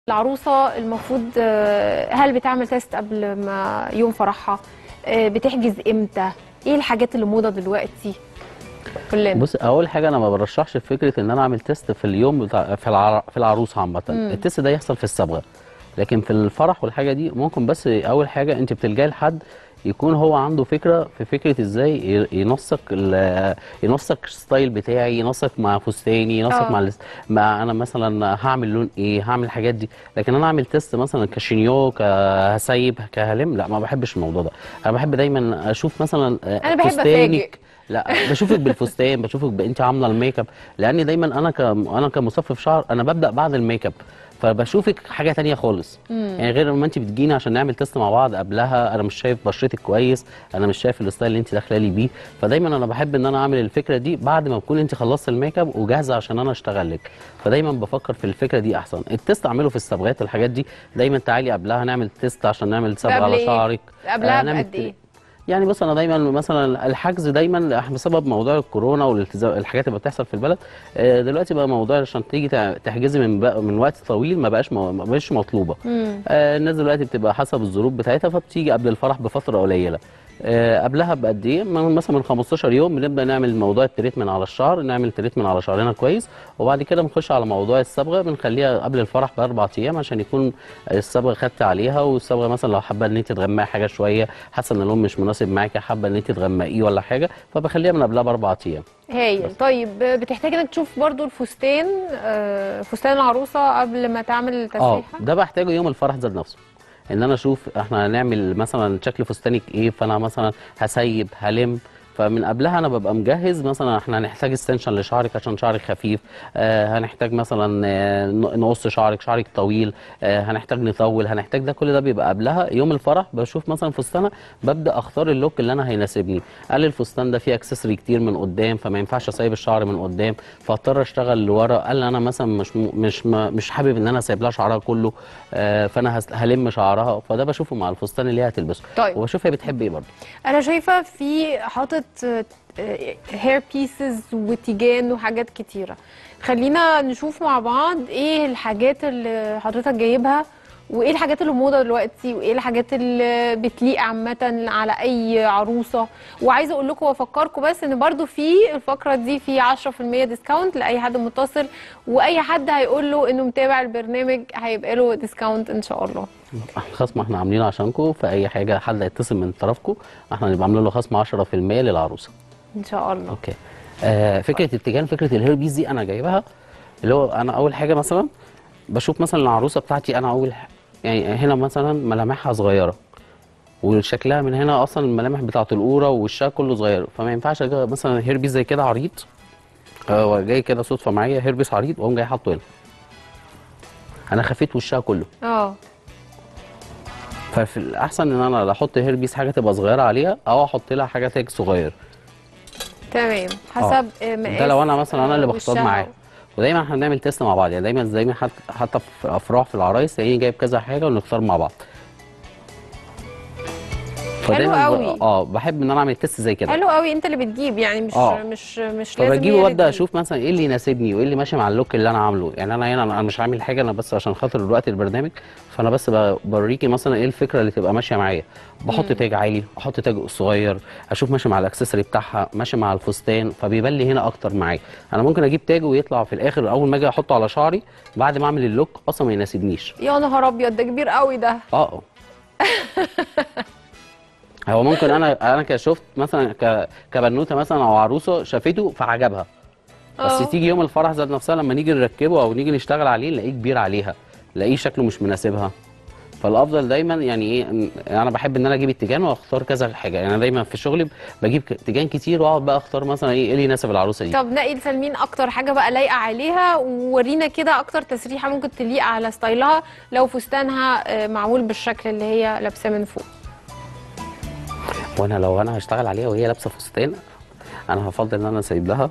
العروسة المفروض آه، هل بتعمل تيست قبل ما يوم فرحها آه، بتحجز امتى ايه الحاجات اللي موضة دلوقتي كلنا بص اول حاجه انا ما برشحش فكره ان انا اعمل تيست في اليوم بتاع في العر... في العروسه عامه التيست ده يحصل في الصبغه لكن في الفرح والحاجه دي ممكن بس اول حاجه انت بتلجاي لحد يكون هو عنده فكره في فكره ازاي ي- ينسق ال- ينسق الستايل بتاعي ينسق مع فستاني ينسق آه. مع, الاس- مع انا مثلا هعمل لون ايه هعمل الحاجات دي لكن انا اعمل تيست مثلا كشينيو كهسيب كهلم لا ما بحبش الموضوع ده انا بحب دايما اشوف مثلا آه، أنا بحب فستانك أفاجئ. لا بشوفك بالفستان بشوفك ب... انت عامله الميك اب لان دايما انا ك... انا كمصفف شعر انا ببدا بعد الميك اب فبشوفك حاجه تانية خالص يعني غير لما انت بتجيني عشان نعمل تيست مع بعض قبلها انا مش شايف بشرتك كويس انا مش شايف الستايل اللي انت داخله لي بيه فدايما انا بحب ان انا اعمل الفكره دي بعد ما تكون انت خلصت الميك اب وجاهزه عشان انا اشتغل لك فدايما بفكر في الفكره دي احسن التيست اعمله في الصبغات الحاجات دي دايما تعالي قبلها نعمل تيست عشان نعمل صبغه قبل على إيه؟ شعرك قبلها آه، نعمل بقد ايه يعني بص انا دايما مثلا الحجز دايما بسبب موضوع الكورونا والحاجات اللي بتحصل في البلد آه، دلوقتي بقى موضوع عشان تيجي تع- تحجزي من بق- من وقت طويل ما بقاش ما بقاش مطلوبه مم. آه، الناس دلوقتي بتبقى حسب الظروف بتاعتها فبتيجي قبل الفرح بفتره قليله آه، قبلها بقد ايه من- مثلا من 15 يوم بنبدا نعمل موضوع التريتمنت على الشعر نعمل تريتمنت على شعرنا كويس وبعد كده بنخش على موضوع الصبغه بنخليها قبل الفرح باربع ايام عشان يكون الصبغه خدت عليها والصبغه مثلا لو حابه ان انت تغمقي حاجه شويه حاسه ان اللون مش مناسب معاكي حابه ان انت تغمقيه ولا حاجه فبخليها من قبلها باربع ايام هايل طيب آه، بتحتاج انك تشوف برضو الفستان آه، فستان العروسة قبل ما تعمل اه التسريحة ده بحتاجه يوم الفرح ذات نفسه ان انا اشوف احنا هنعمل مثلا شكل فستانك ايه فانا مثلا هسيب هلم فمن قبلها انا ببقى مجهز مثلا احنا هنحتاج استنشن لشعرك عشان شعرك خفيف آه هنحتاج مثلا آه ن- نقص شعرك شعرك طويل آه هنحتاج نطول هنحتاج ده كل ده بيبقى قبلها يوم الفرح بشوف مثلا فستانه ببدا اختار اللوك اللي انا هيناسبني قال الفستان ده فيه اكسسوري كتير من قدام فما ينفعش اسيب الشعر من قدام فاضطر اشتغل لورا قال انا مثلا مش م- مش م- مش حابب ان انا اسيب لها شعرها كله آه فانا هس- هلم شعرها فده بشوفه مع الفستان اللي هي هتلبسه طيب. وبشوف هي بتحب ايه برضه انا شايفة في حاطط هير بيسز وتيجان وحاجات كتيرة خلينا نشوف مع بعض ايه الحاجات اللي حضرتك جايبها وايه الحاجات اللي موضه دلوقتي وايه الحاجات اللي بتليق عامه على اي عروسه وعايزه اقول لكم وافكركم بس ان برضو في الفقره دي في 10% ديسكاونت لاي حد متصل واي حد هيقول له انه متابع البرنامج هيبقى له ديسكاونت ان شاء الله خصم احنا عاملينه عشانكم في اي حاجه حد هيتصل من طرفكم احنا هنبقى عاملين له خصم 10% للعروسه ان شاء الله اوكي آه فكره التيجان فكره الهيربيز دي انا جايبها اللي هو انا اول حاجه مثلا بشوف مثلا العروسه بتاعتي انا اول ح- يعني هنا مثلا ملامحها صغيره وشكلها من هنا اصلا الملامح بتاعت القوره ووشها كله صغير فما ينفعش اجي مثلا هيربيز زي كده عريض آه جاي كده صدفه معايا هيربيز عريض واقوم جاي حاطه هنا انا خفيت وشها كله اه ففي الاحسن ان انا لا احط هيربيز حاجه تبقى صغيره عليها او احط لها حاجه تاج صغير تمام حسب آه، مقاس ده لو انا مثلا انا اللي آه، بختار وشها. معاه ودايما احنا بنعمل تيست مع بعض يعني دايما دايما حت- حتى في افراح في العرايس تلاقيني جايب كذا حاجه ونختار مع بعض فدايما ب- قوي. اه بحب ان انا اعمل تيست زي كده حلو قوي انت اللي بتجيب يعني مش آه. مش مش لازم فبجيبه هي وابدا اللي اشوف مثلا ايه اللي يناسبني وايه اللي ماشي مع اللوك اللي انا عامله يعني انا هنا انا مش عامل حاجه انا بس عشان خاطر الوقت البرنامج فانا بس ب- بوريكي مثلا ايه الفكره اللي تبقى ماشيه معايا بحط تاج عالي احط تاج صغير اشوف ماشي مع الاكسسوري بتاعها ماشي مع الفستان فبيبان لي هنا اكتر معايا انا ممكن اجيب تاج ويطلع في الاخر اول ما اجي احطه على شعري بعد ما اعمل اللوك اصلا ما يناسبنيش يا نهار ابيض ده كبير قوي ده اه هو ممكن انا انا كشفت مثلا ك... كبنوته مثلا او عروسه شافته فعجبها بس آه. تيجي يوم الفرح ذات نفسها لما نيجي نركبه او نيجي نشتغل عليه نلاقيه كبير عليها نلاقيه شكله مش مناسبها فالافضل دايما يعني ايه إن- انا بحب ان انا اجيب التيجان واختار كذا حاجه يعني انا دايما في شغلي بجيب ك- تيجان كتير واقعد بقى اختار مثلا ايه إيه اللي يناسب العروسه دي طب نقي لسلمين اكتر حاجه بقى لايقه عليها وورينا كده اكتر تسريحه ممكن تليق على ستايلها لو فستانها آه، معمول بالشكل اللي هي لابساه من فوق وانا لو انا هشتغل عليها وهي لابسه فستان انا هفضل ان انا اسيب لها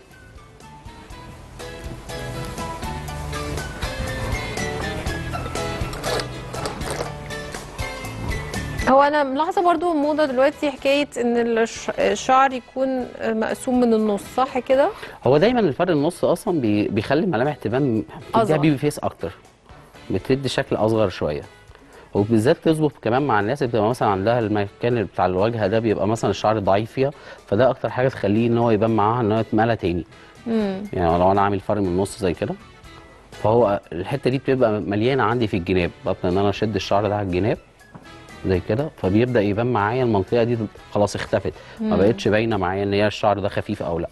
هو انا ملاحظه برضو موضه دلوقتي حكايه ان الش- الشعر يكون آه، مقسوم من النص صح كده هو دايما الفرق النص اصلا بي- بيخلي الملامح تبان أصغر. بتديها بيبي فيس اكتر بتدي شكل اصغر شويه وبالذات تظبط كمان مع الناس اللي بتبقى مثلا عندها المكان بتاع الواجهه ده بيبقى مثلا الشعر ضعيف فيها فده اكتر حاجه تخليه ان هو يبان معاها ان هو يتملى تاني مم. يعني لو انا عامل فرق من النص زي كده فهو الحته دي بتبقى مليانه عندي في الجناب ببدا ان انا اشد الشعر ده على الجناب زي كده فبيبدا يبان معايا المنطقه دي خلاص اختفت ما بقتش باينه معايا ان هي الشعر ده خفيف او لا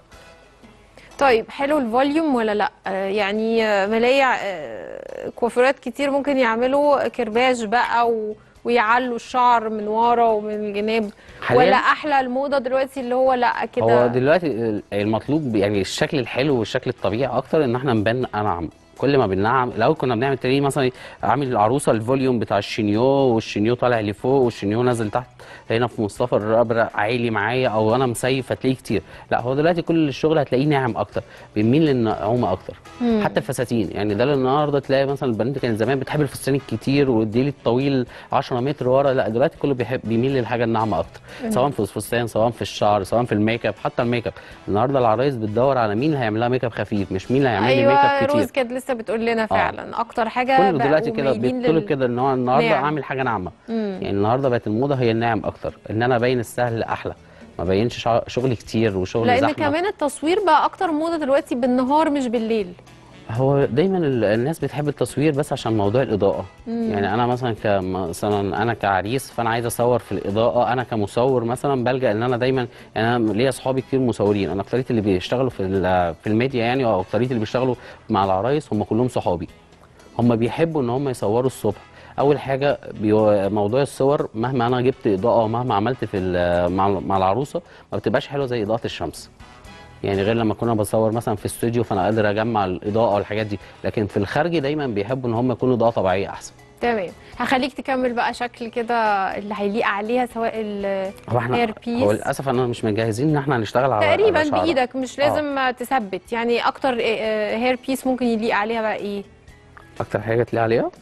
طيب حلو الفوليوم ولا لا آه، يعني آه، ملايع آه، كوافيرات كتير ممكن يعملوا كرباج بقى و... ويعلوا الشعر من ورا ومن الجناب حالياً؟ ولا احلى الموضه دلوقتي اللي هو لا كده هو دلوقتي المطلوب يعني الشكل الحلو والشكل الطبيعي اكتر ان احنا نبان انعم كل ما بننعم لو كنا بنعمل تاني مثلا عامل العروسه الفوليوم بتاع الشينيو والشينيو طالع لفوق والشينيو نازل تحت هنا في مصطفى الرقبه عالي معايا او انا مسيف هتلاقيه كتير لا هو دلوقتي كل الشغل هتلاقيه ناعم اكتر بنميل للنعومه اكتر حتى الفساتين يعني ده اللي النهارده تلاقي مثلا البنات كانت زمان بتحب الفستان الكتير والديل الطويل 10 متر ورا لا دلوقتي كله بيحب بيميل للحاجه الناعمه اكتر سواء في الفستان سواء في الشعر سواء في الميك اب حتى الميك اب النهارده العرايس بتدور على مين اللي هيعمل لها ميك اب خفيف مش مين اللي هيعمل لي ميك ايوه اب كتير روز كانت لسه بتقول لنا فعلا اكتر حاجه كله بقوا دلوقتي كده مايلين بيطلب لل- كده ان هو النهارده ناعم. اعمل حاجه ناعمه مم. يعني النهارده بقت الموضه هي الناعم اكتر ان انا ابين السهل احلى ما بينش شع- شغل كتير وشغل لان زحمه كمان التصوير بقى اكتر موضه دلوقتي بالنهار مش بالليل هو دايما ال- الناس بتحب التصوير بس عشان موضوع الاضاءه يعني انا مثلا كمثلا انا كعريس فانا عايز اصور في الاضاءه انا كمصور مثلا بلجا ان انا دايما يعني انا ليا اصحابي كتير مصورين انا اكتريه اللي بيشتغلوا في ال- في الميديا يعني او اكتريه اللي بيشتغلوا مع العرايس هم كلهم صحابي هم بيحبوا ان هم يصوروا الصبح اول حاجه بيو... موضوع الصور مهما انا جبت اضاءه ومهما عملت في ال- مع مع العروسه ما بتبقاش حلوه زي اضاءه الشمس يعني غير لما كنا بصور مثلا في استوديو فانا قادر اجمع الاضاءه والحاجات دي لكن في الخارج دايما بيحبوا ان هم يكونوا اضاءه طبيعيه احسن تمام هخليك تكمل بقى شكل كده اللي هيليق عليها سواء ال هو احنا هير بيس هو للاسف انا مش مجهزين ان احنا هنشتغل على تقريبا على شعرها. بايدك مش لازم تثبت يعني اكتر هير بيس ممكن يليق عليها بقى ايه اكتر حاجه تلاقي عليها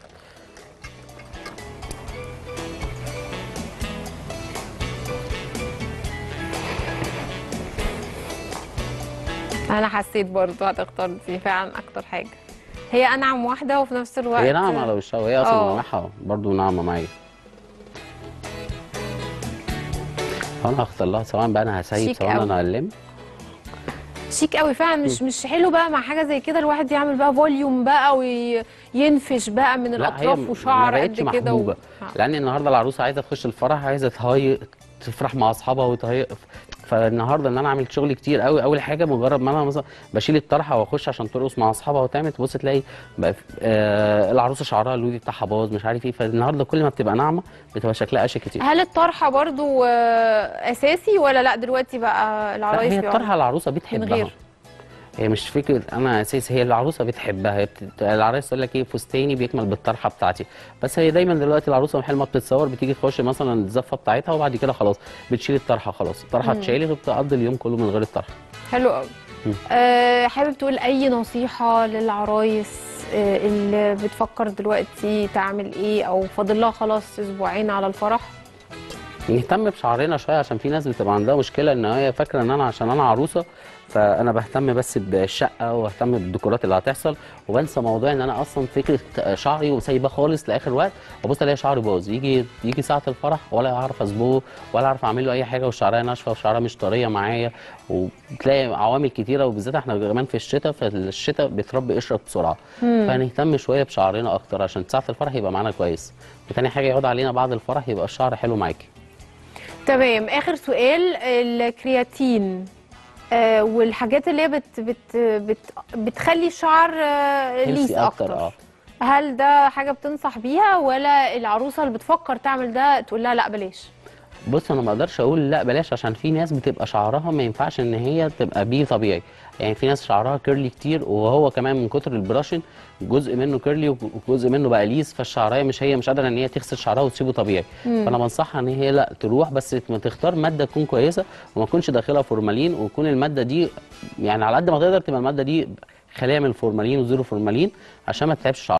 انا حسيت برضو هتختار دي فعلا اكتر حاجه هي انعم واحده وفي نفس الوقت هي ناعمه على وشها وهي اصلا آه. ملامحها برضه ناعمه معايا فانا هختار لها سواء بقى انا هسيب شيك سواء أوي. انا هلم شيك قوي فعلا مش مش حلو بقى مع حاجه زي كده الواحد يعمل بقى فوليوم بقى وينفش بقى من لا هي الاطراف ما وشعر بقتش قد كده محبوبه و... لان النهارده العروسه عايزه تخش الفرح عايزه تهي تفرح مع اصحابها وتهي فالنهارده ان انا عملت شغل كتير قوي اول حاجه مجرد ما انا مثلا بشيل الطرحه واخش عشان ترقص مع اصحابها وتعمل تبص تلاقي بقى في- آه العروسه شعرها اللودي بتاعها باظ مش عارف ايه فالنهارده كل ما بتبقى ناعمه بتبقى شكلها اشيك كتير هل الطرحه برضو آه، اساسي ولا لا دلوقتي بقى لا العرايس هي بيقعدوا الطرحه العروسه من بتحبها غير هي مش فكره انا اساس هي العروسه بتحبها هي بت... العرايس تقول لك ايه فستاني بيكمل بالطرحه بتاعتي بس هي دايما دلوقتي العروسه محل ما بتتصور بتيجي تخش مثلا الزفه بتاعتها وبعد كده خلاص بتشيل الطرحه خلاص الطرحه اتشالت وبتقضي اليوم كله من غير الطرحه حلو قوي مم. أه حابب تقول اي نصيحه للعرايس أه اللي بتفكر دلوقتي تعمل ايه او فاضل لها خلاص اسبوعين على الفرح نهتم بشعرنا شويه عشان في ناس بتبقى عندها مشكله ان هي فاكره ان انا عشان انا عروسه فانا بهتم بس بالشقه واهتم بالديكورات اللي هتحصل وبنسى موضوع ان انا اصلا فكره شعري وسايباه خالص لاخر وقت وابص الاقي شعري باظ يجي يجي ساعه الفرح ولا اعرف اصبغه ولا اعرف اعمل له اي حاجه وشعرها ناشفه وشعرها مش طريه معايا وبتلاقي عوامل كتيره وبالذات احنا كمان في الشتاء فالشتاء بتربي قشره بسرعه فنهتم شويه بشعرنا اكتر عشان ساعه الفرح يبقى معانا كويس وتاني حاجه يقعد علينا بعد الفرح يبقى الشعر حلو معاكي تمام اخر سؤال الكرياتين آه والحاجات اللي هي بت بت بت بتخلي الشعر آه ليس هيلثي اكتر, أكتر، آه. هل ده حاجه بتنصح بيها ولا العروسه اللي بتفكر تعمل ده تقول لها لا بلاش بص انا ما اقدرش اقول لا بلاش عشان في ناس بتبقى شعرها ما ينفعش ان هي تبقى بيه طبيعي يعني في ناس شعرها كيرلي كتير وهو كمان من كتر البراشن جزء منه كيرلي وجزء منه بقى ليس فالشعريه مش هي مش قادره ان هي تغسل شعرها وتسيبه طبيعي فانا بنصحها ان هي لا تروح بس ما تختار ماده تكون كويسه وما تكونش داخلها فورمالين ويكون الماده دي يعني على قد ما تقدر تبقى الماده دي خاليه من الفورمالين وزيرو فورمالين عشان ما تتعبش شعرها